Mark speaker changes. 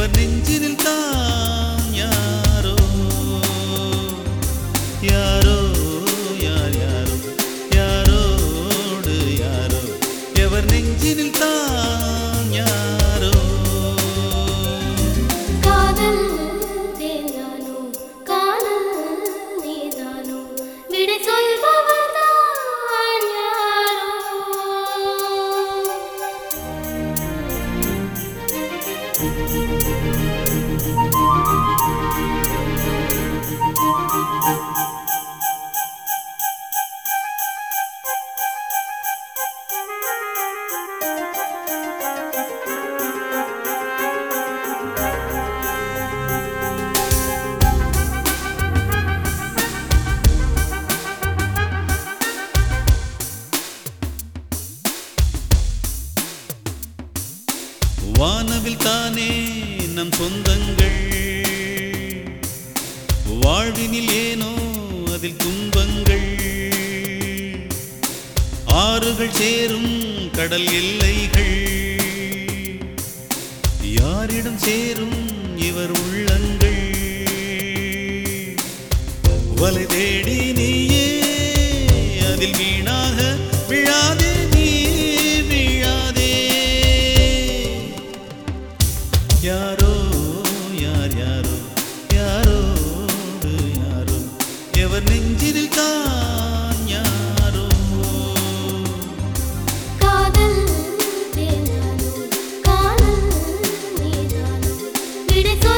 Speaker 1: எவர் நெஞ்சினில் தான் யாரோ யாரோ யார் யாரோ யாரோடு யாரோ எவர் நெஞ்சினில் தான் யாரோ
Speaker 2: காதல் தேனானோ காதல் நீதானோ விடை சொல்பவர்தான் யாரோ
Speaker 1: வானவில் தானே நம் சொந்தங்கள் வாழ்வினில் ஏனோ அதில் துன்பங்கள் ஆறுகள் சேரும் கடல் எல்லைகள் யாரிடம் சேரும் இவர் உள்ளங்கள் வலை தேடி நீயே அதில் வீணாக விழாதே நீ விழாதே யாரோ யார் யாரோ யாரோடு யாரோ எவர் நெஞ்சினில் தான் யாரோ
Speaker 2: காதல் தேனானோ காதல் நீதானோ விடை